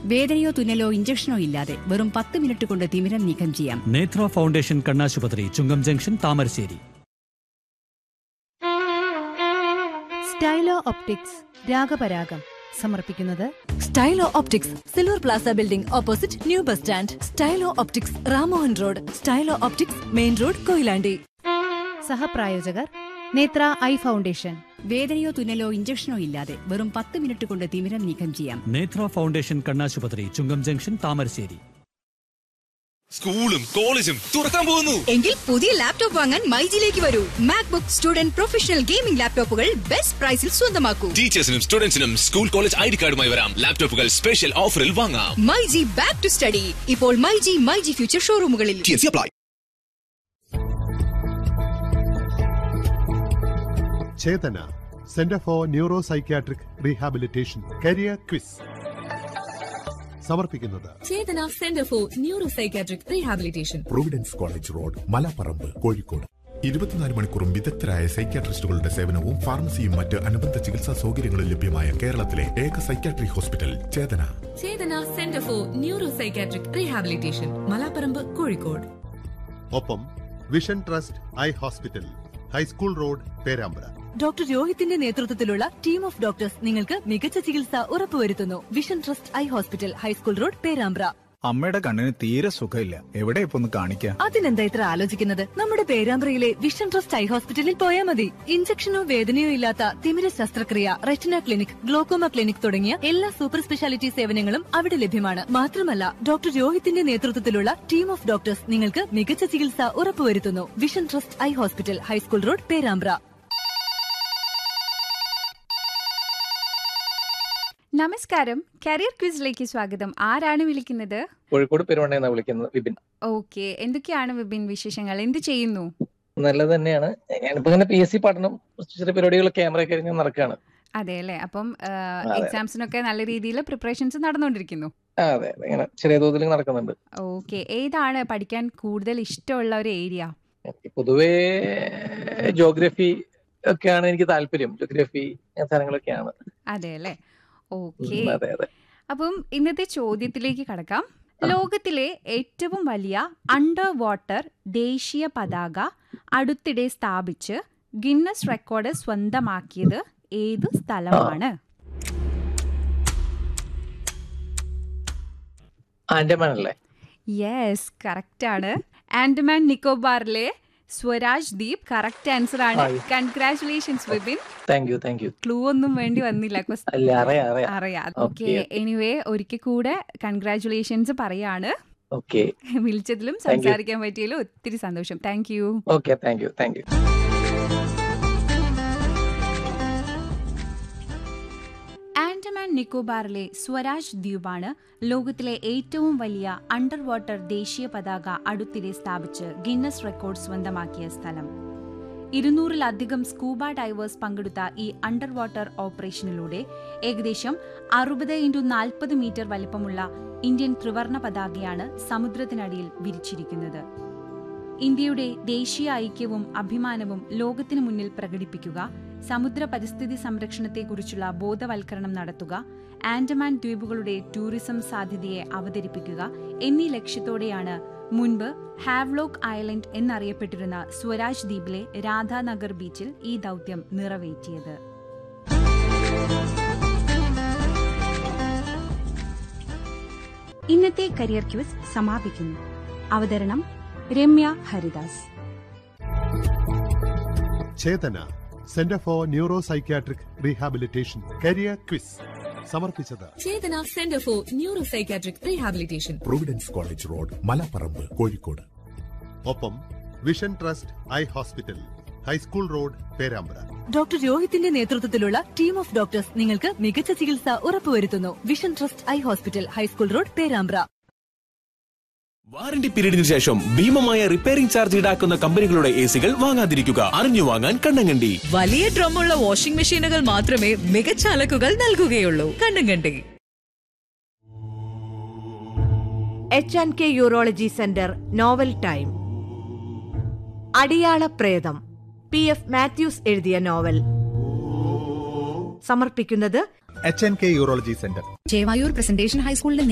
വേദനയോ തുന്നലോ ഇഞ്ചക്ഷനോ ഇല്ലാതെ വെറും പത്ത് മിനിറ്റ് കൊണ്ട് തിമിരം നീക്കം ചെയ്യാം നേത്ര ഫൗണ്ടേഷൻ കണ്ണാശുപത്രി Chungam junction Thamarassery Stylo Optics Ragaparagam സമർപ്പിക്കുന്നത് Stylo Optics Silver Plaza building opposite new bus stand Stylo Optics Ramohan road Stylo Optics main road Koyilandy സഹപ്രായോജകർ നേത്ര ഐ ഫൗണ്ടേഷൻ വേദനയോ തുന്നലോ ഇഞ്ചക്ഷനോ ഇല്ലാതെ വെറും പത്ത് മിനിറ്റ് കൊണ്ട് തിമിരം നീക്കം ചെയ്യാം നേത്ര ഫൗണ്ടേഷൻ കണ്ണാശുപത്രി ചുങ്കം ജംഗ്ഷൻ താമരശ്ശേരി സ്കൂളും കോളേജും തുറക്കാൻ പോകുന്നു എങ്കിൽ പുതിയ ലാപ്ടോപ്പ് വാങ്ങാൻ മൈജിലേക്ക് വരൂ മാക്ബുക്ക് സ്റ്റുഡന്റ് പ്രൊഫഷണൽ ഗെയിമിംഗ് ലാപ്ടോപ്പുകൾ ബെസ്റ്റ് പ്രൈസിൽ സ്വന്തമാക്കൂ ടീച്ചേഴ്സിനും സ്റ്റുഡൻസിനും സ്കൂൾ കോളേജ് ഐ ഡി കാർഡുമായി വരാം ലാപ്ടോപ്പുകൾ സ്പെഷ്യൽ ഓഫറിൽ വാങ്ങാം മൈജി ബാക്ക് ടു സ്റ്റഡി ഇപ്പോൾ മൈജി മൈജി ഫ്യൂച്ചർ ഷോറൂമുകളിൽ apply Chethana centre for neuro psychiatric rehabilitation career quiz സമർപ്പിക്കുന്നത് Chethana centre for neuro psychiatric rehabilitation providence college road Malaparamba Kozhikode ഇരുപത്തിനാല് മണിക്കൂറും വിദഗ്ധരായ സൈക്യാട്രിസ്റ്റുകളുടെ സേവനവും ഫാർമസിയും മറ്റ് അനുബന്ധ ചികിത്സാ സൗകര്യങ്ങളും ലഭ്യമായ കേരളത്തിലെ ഏക psychiatry hospital Chethana Chethana centre for neuro psychiatric rehabilitation Malaparamba Kozhikode ഒപ്പം vision trust eye hospital high school road Perambra doctor രോഹിത്തിന്റെ നേതൃത്വത്തിലുള്ള ടീം ഓഫ് ഡോക്ടേഴ്സ് നിങ്ങൾക്ക് മികച്ച ചികിത്സ ഉറപ്പുവരുത്തുന്നു vision trust eye hospital high school road Perambra അമ്മയുടെ കണ്ണിന് തീരെ സുഖമില്ല എവിടെ ഇപ്പൊ ഒന്ന് കാണിക്കാം അതിനെന്താ ഇത്ര ആലോചിക്കുന്നത് നമ്മുടെ പേരാമ്പ്രയിലെ വിഷൻ ട്രസ്റ്റ് ഐ ഹോസ്പിറ്റലിൽ പോയാൽ മതി ഇഞ്ചക്ഷനോ വേദനയോ ഇല്ലാത്ത തിമിര ശസ്ത്രക്രിയ റെറ്റിന ക്ലിനിക് ഗ്ലോക്കോമ ക്ലിനിക് തുടങ്ങിയ എല്ലാ സൂപ്പർ സ്പെഷ്യാലിറ്റി സേവനങ്ങളും അവിടെ ലഭ്യമാണ് മാത്രമല്ല ഡോക്ടർ രോഹിത്തിന്റെ നേതൃത്വത്തിലുള്ള ടീം ഓഫ് ഡോക്ടേഴ്സ് നിങ്ങൾക്ക് മികച്ച ചികിത്സ ഉറപ്പുവരുത്തുന്നു vision trust eye hospital high school road Perambra നമസ്കാരം കരിയർ ക്വിസിലേക്ക് സ്വാഗതം ആരാണ് വിളിക്കുന്നത് കോഴിക്കോട് പെരുവണ്ണ വിളിക്കുന്നത് വിപിൻ ഓക്കെ എന്തൊക്കെയാണ് വിപിൻ വിശേഷങ്ങൾ എന്ത് ചെയ്യുന്നു നല്ലത് തന്നെയാണ് ഞാനിപ്പോ ഇങ്ങനെ പി എസ് സി പഠനം ചെറിയ പരിപാടികൾ ക്യാമറ കഴിഞ്ഞ് നടക്കുകയാണ് അതെ അല്ലേ അപ്പം അതെ. എക്സാംസിനൊക്കെ നല്ല രീതിയിൽ പ്രിപ്പറേഷൻസ് നടന്നുകൊണ്ടിരിക്കുന്നു ആ, അതെ അതെ ഇങ്ങനെ ചെറിയ തോതിൽ നടക്കുന്നുണ്ട് ഓക്കെ ഏതാണ് പഠിക്കാൻ കൂടുതൽ ഇഷ്ടമുള്ള ഒരു ഏരിയ എനിക്ക് പൊതുവേ ജോഗ്രഫി ഒക്കെയാണ് എനിക്ക് താല്പര്യം ജോഗ്രഫി സാധനങ്ങളൊക്കെയാണ് അതെ അല്ലേ ഓക്കെ ഉം, അതെ അതെ അപ്പം ഇന്നത്തെ ചോദ്യത്തിലേക്ക് കടക്കാം ലോകത്തിലെ ഏറ്റവും വലിയ അണ്ടർ വാട്ടർ ദേശീയ പതാക അടുത്തിടെ സ്ഥാപിച്ച് ഗിന്നസ് റെക്കോർഡ് സ്വന്തമാക്കിയത് ഏത് സ്ഥലമാണ് ആൻഡമാൻ അല്ലേ യെസ് കറക്റ്റ് ആണ് ആൻഡമാൻ നിക്കോബാറിലെ സ്വരാജ് ദ്വീപ് കറക്റ്റ് ആൻസർ ആണ് ആയി. Congratulations Vipin thank you thank you clue ഒന്നും വേണ്ടി വന്നില്ല Quest- അല്ല അറിയാം അറിയാം അറിയാം Okay. ഓക്കെ എനിവേ ഒരിക്കൽ കൂടെ കൺഗ്രാറ്റുലേഷൻസ് പറയാണ് ഓക്കെ വിളിച്ചതിലും Thank you. സംസാരിക്കാൻ പറ്റിയതിലും ഒത്തിരി സന്തോഷം thank you okay thank you thank you Andaman നിക്കോബാറിലെ സ്വരാജ് ദ്വീപാണ് ലോകത്തിലെ ഏറ്റവും വലിയ അണ്ടർ വാട്ടർ ദേശീയ പതാക അടുത്തിടെ സ്ഥാപിച്ച് ഗിന്നസ് റെക്കോർഡ് സ്വന്തമാക്കിയ സ്ഥലം ഇരുന്നൂറിലധികം സ്കൂബ ഡൈവേഴ്സ് പങ്കെടുത്ത ഈ അണ്ടർ വാട്ടർ ഓപ്പറേഷനിലൂടെ ഏകദേശം അറുപത് ഇൻറ്റു നാൽപ്പത് മീറ്റർ വലിപ്പമുള്ള ഇന്ത്യൻ ത്രിവർണ പതാകയാണ് സമുദ്രത്തിനടിയിൽ വിരിച്ചിരിക്കുന്നത് ഇന്ത്യയുടെ ദേശീയ ഐക്യവും അഭിമാനവും ലോകത്തിനു മുന്നിൽ പ്രകടിപ്പിക്കുക സമുദ്ര പരിസ്ഥിതി സംരക്ഷണത്തെക്കുറിച്ചുള്ള ബോധവൽക്കരണം നടത്തുക ആൻഡമാൻ ദ്വീപുകളുടെ ടൂറിസം സാധ്യതയെ അവതരിപ്പിക്കുക എന്നീ ലക്ഷ്യത്തോടെയാണ് മുൻപ് ഹാവ്ലോക്ക് ഐലൻഡ് എന്നറിയപ്പെട്ടിരുന്ന സ്വരാജ് ദ്വീപിലെ രാധാനഗർ ബീച്ചിൽ ഈ ദൗത്യം നിറവേറ്റിയത് ഇന്നത്തെ കരിയർ ക്വിസ് സമാപിക്കുന്നു അവതരണം Ramya Haridas Chethana centre for neuro psychiatric rehabilitation career quiz സമർപ്പിച്ചത് Chethana centre for neuro psychiatric rehabilitation providence college road Malaparamba Kozhikode ഒപ്പം vision trust eye hospital high school road Perambra doctor രോഹിത്തിന്റെ നേതൃത്വത്തിലുള്ള ടീം ഓഫ് ഡോക്ടേഴ്സ് നിങ്ങൾക്ക് മികച്ച ചികിത്സ ഉറപ്പുവരുത്തുന്നു vision trust eye hospital high school road Perambra warranty പീരീഡിന് ശേഷം ഭീമമായ റിപ്പയറിംഗ് ചാർജ് ഈടാക്കുന്ന കമ്പനികളുടെ എ സികൾ വാങ്ങാതിരിക്കുക അറിഞ്ഞു വാങ്ങാൻ കണ്ണങ്കണ്ടി വലിയ ഡ്രമ്മുള്ള വാഷിംഗ് മെഷീനുകൾ മാത്രമേ മികച്ച അലക്കുകൾ നൽകുകയുള്ളൂ കണ്ടും കണ്ടേ H and K urology centre novel time അടിയാള പ്രേതം പി എഫ് മാത്യൂസ് എഴുതിയ നോവൽ സമർപ്പിക്കുന്നത് H N K urology centre Chevayur presentation ഹൈസ്കൂളിലെ